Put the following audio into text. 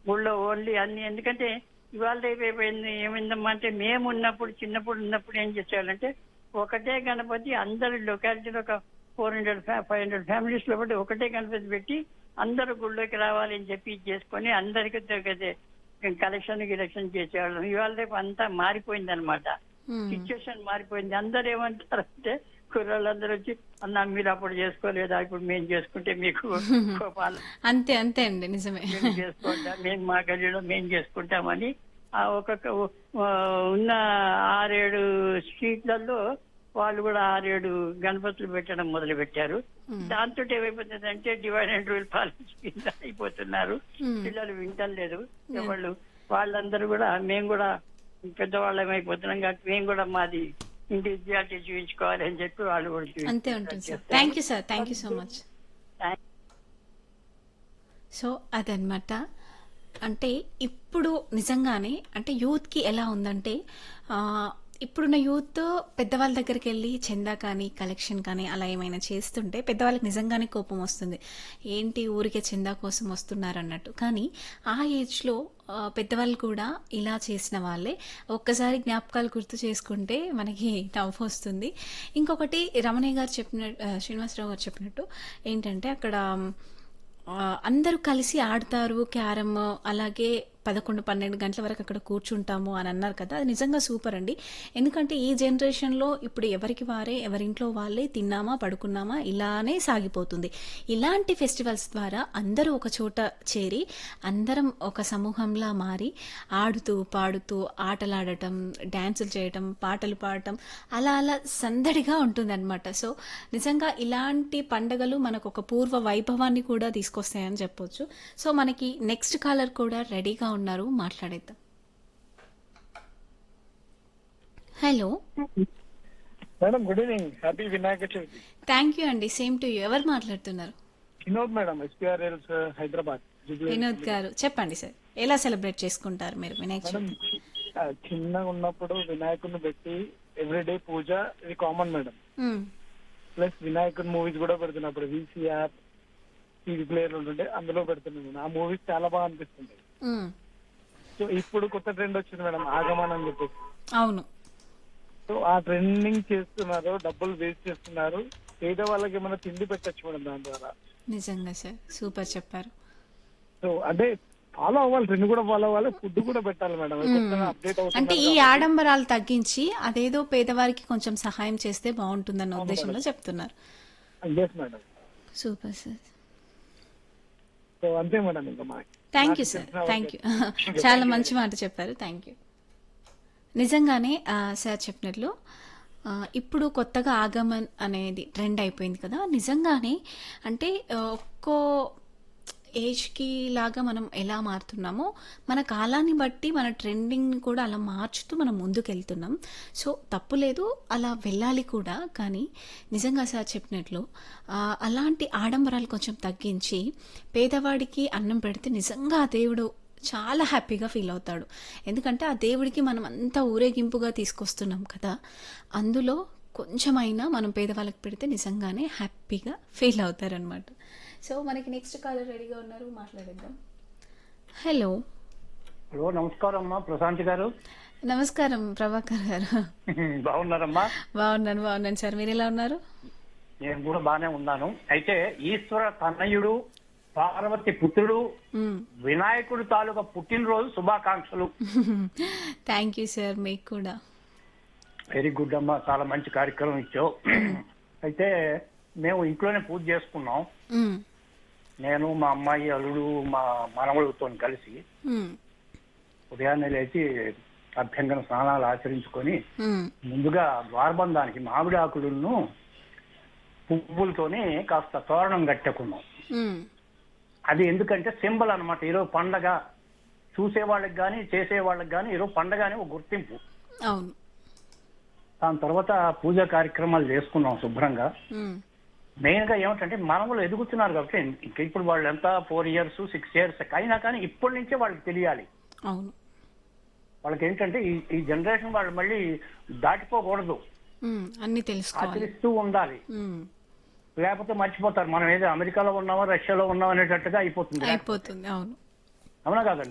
ఊళ్ళో ఓన్లీ అన్ని ఎందుకంటే ఇవాళ రేపు అయిపోయింది ఏమైందమ్మా అంటే మేము ఉన్నప్పుడు చిన్నప్పుడు ఉన్నప్పుడు ఏం చేసేవాళ్ళంటే ఒకటే గణపతి అందరు లొకాలిటీలో ఒక four hundred five hundred families లో బట్టి ఒకటే గణపతి పెట్టి అందరు గుళ్ళోకి రావాలి అని చెప్పి ఇది చేసుకొని అందరికి కలెక్షన్ గిలెక్షన్ చేసేవాళ్ళం ఇవాళ రేపు అంతా మారిపోయింది అనమాట మ్మ్. సిచ్యువేషన్ మారిపోయింది అందరు ఏమంటారంటే కుర్రాళ్ళందరూ వచ్చి అన్న మీరు అప్పుడు చేసుకోలేదా ఇప్పుడు మేము చేసుకుంటే మీకు కోపాలు అంతే అంతే అండి నిజమే మేము చేసుకుంటాం మేము మా గల్లీలో మేము చేసుకుంటామని ఆ ఒక్కొక్క ఆ, ఉన్న ఆరేడు స్ట్రీట్లలో వాళ్ళు కూడా ఆరేడు గణపతులు పెట్టడం మొదలు పెట్టారు దాంతో ఏమైపోతుంది అంటే డివైడ్ అండ్ రూల్ పాలించి కింద అయిపోతున్నారు Hmm. పిల్లలు వింటలేదు వాళ్ళు వాళ్ళందరూ కూడా మేము కూడా పెద్దవాళ్ళం అయిపోతున్నాం కాబట్టి మేము కూడా మాది ఇండివిజువాలిటీ చూపించుకోవాలి అని చెప్పి వాళ్ళు కూడా అంతే చూపించుకుంటారు. ఉంటుంది sir thank you sir thank you so much Thank- so అదనమాట అంటే ఇప్పుడు నిజంగానే అంటే యూత్కి ఎలా ఉందంటే ఆ, ఇప్పుడున్న యూత్ పెద్దవాళ్ళ దగ్గరికి వెళ్ళి చందా కానీ కలెక్షన్ కానీ అలా ఏమైనా చేస్తుంటే పెద్దవాళ్ళకి నిజంగానే కోపం వస్తుంది ఏంటి ఊరికే చందా కోసం వస్తున్నారు అన్నట్టు కానీ ఆ ఏజ్లో ఆ, పెద్దవాళ్ళు కూడా ఇలా చేసిన వాళ్ళే ఒక్కసారి జ్ఞాపకాలు గుర్తు చేసుకుంటే మనకి నవ్వు వస్తుంది ఇంకొకటి రమణయ్య గారు చెప్పిన ఆ, శ్రీనివాసరావు గారు చెప్పినట్టు ఏంటంటే అక్కడ ఆ, అందరూ కలిసి ఆడతారు క్యారమ్ అలాగే పదకొండు పన్నెండు గంటల వరకు అక్కడ కూర్చుంటాము అని అన్నారు కదా అది నిజంగా సూపర్ అండి ఎందుకంటే ఈ జనరేషన్లో ఇప్పుడు ఎవరికి వారే ఎవరింట్లో వాళ్ళే తిన్నామా పడుకున్నామా ఇలానే సాగిపోతుంది ఇలాంటి ఫెస్టివల్స్ ద్వారా అందరూ ఒక చోట చేరి అందరం ఒక సమూహంలా మారి ఆడుతూ పాడుతూ ఆటలాడటం డ్యాన్సులు చేయటం పాటలు పాడటం అలా అలా సందడిగా ఉంటుందన్నమాట సో నిజంగా ఇలాంటి పండగలు మనకు ఒక పూర్వ వైభవాన్ని కూడా తీసుకొస్తాయని చెప్పొచ్చు సో మనకి నెక్స్ట్ కాలర్ కూడా రెడీగా ఉన్నారు మాట్లాడేద్దాం hello madam good evening happy Vinayaka Chavithi thank you అండి సేమ్ టు యూ ఎవరు మాట్లాడుతున్నారు వినోద్ మేడం ఎస్పీఆర్ఎల్స్ హైదరాబాద్ జూబ్లీ వినోద్ గారు చెప్పండి సార్ ఎలా సెలబ్రేట్ చేసుకుంటారు మీరు వినాయక మేడం చవితి ఆ, చిన్నగా ఉన్నప్పుడు వినాయకుడిని పెట్టి ఎవ్రీడే పూజ ఇది కామన్ మేడం మ్మ్. ప్లస్ వినాయకుడి మూవీస్ కూడా పెడుతున్నప్పుడు వీసీఆర్ టీవీ ప్లేయర్లు ఉంటుంటే అందులో పెడుతున్నాను ఆ మూవీస్ చాలా బాగా అనిపిస్తుంటాయి మ్మ్. సో ఇప్పుడు కొత్త ట్రెండ్ వచ్చింది మేడం ఆగమన్ అని చెప్పేసి అవును సో ఆ ట్రెండింగ్ చేస్తున్నారు డబ్బులు వేస్ట్ చేస్తున్నారు పేద వాళ్ళకి ఏమైనా తిండి పెట్టచ్చు మేడం దాని ద్వారా నిజంగా సార్ సూపర్ చెప్పారు సో అంటే ఫాలో అవ్వాలి ట్రెండ్ కూడా ఫాలో అవ్వాలి ఫుడ్ కూడా పెట్టాలి మేడం కొత్తగా అప్డేట్ అంటే అవుతుంది ఈ ఆడంబరాలు తగ్గించి అదేదో పేదవారికి కొంచెం సహాయం చేస్తే బాగుంటుందన్న ఉద్దేశంలో చెప్తున్నారు yes madam super sir so అంతే మేడం ఇంకా మాకు thank you sir thank you చాలా మంచి మాట చెప్పారు థ్యాంక్ యూ నిజంగానే ఆ, సార్ చెప్పినట్లు ఆ, ఇప్పుడు కొత్తగా ఆగమన్ అనేది ట్రెండ్ అయిపోయింది కదా నిజంగానే అంటే ఆ, ఒక్కో ఏజ్కి లాగా మనం ఎలా మారుతున్నామో మన కాలాన్ని బట్టి మన ట్రెండింగ్ని కూడా అలా మార్చుతూ మనం ముందుకు వెళ్తున్నాం సో తప్పు లేదు అలా వెళ్ళాలి కూడా కానీ నిజంగా సార్ చెప్పినట్లు ఆ, అలాంటి ఆడంబరాలు కొంచెం తగ్గించి పేదవాడికి అన్నం పెడితే నిజంగా ఆ దేవుడు చాలా హ్యాపీగా ఫీల్ అవుతాడు ఎందుకంటే ఆ దేవుడికి మనం అంతా ఊరేగింపుగా తీసుకొస్తున్నాం కదా అందులో కొంచెమైనా మనం పేదవాళ్ళకి పెడితే నిజంగానే హ్యాపీగా ఫీల్ అవుతారనమాట సో మనకి నెక్స్ట్ కాలర్ రెడీగా ఉన్నారు మాట్లాడేద్దాం హలో హలో నమస్కారం అమ్మా ప్రశాంత్ గారు నమస్కారం ప్రభాకర్ గారు బాగున్నారమ్మా బాగున్నాను బాగున్నాను సార్ మీరు ఎలా ఉన్నారు నేను కూడా బాగానే ఉన్నాను అయితే ఈశ్వర తనయుడు పార్వతి పుత్రుడు వినాయకుడు తాలూకా పుట్టినరోజు శుభాకాంక్షలు థ్యాంక్ యూ సార్ మీకు కూడా వెరీ గుడ్ అమ్మా చాలా మంచి కార్యక్రమం ఇచ్చావు అయితే మేము ఇంట్లోనే పూజ చేసుకున్నాం మ్మ్. నేను మా అమ్మాయి అల్లుడు మా మనవలతో కలిసి మ్మ్. ఉదయాన్నే లేచి అభ్యంగన స్నానాలు ఆచరించుకొని మ్మ్. ముందుగా ద్వారబంధానికి మామిడి ఆకులను పువ్వులతోని కాస్త తోరణం కట్టుకున్నాం మ్మ్. అది ఎందుకంటే సింబల్ అన్నమాట ఈరోజు పండగ చూసే వాళ్ళకి కానీ చేసే వాళ్ళకి కానీ ఈరోజు పండగ అని ఒక గుర్తింపు అవును దాని తర్వాత పూజా కార్యక్రమాలు చేసుకున్నాం శుభ్రంగా మ్మ్. మెయిన్ గా ఏమిటంటే మనములు ఎదుగుతున్నారు కాబట్టి ఇంకా ఇప్పుడు వాళ్ళు ఎంత ఫోర్ ఇయర్స్ సిక్స్ ఇయర్స్ అయినా కానీ ఇప్పటి నుంచే వాళ్ళకి తెలియాలి అవును వాళ్ళకి ఏంటంటే ఈ ఈ జనరేషన్ వాళ్ళు మళ్ళీ దాటిపోకూడదు మ్మ్. అన్నీ తెలుసుకోవాలి ఆచరిస్తూ ఉండాలి మ్మ్. లేకపోతే మర్చిపోతారు మనం ఏదో అమెరికాలో ఉన్నామో రష్యాలో ఉన్నామో అనేటట్టుగా అయిపోతుంది అయిపోతుంది అవును అవునా కాదండి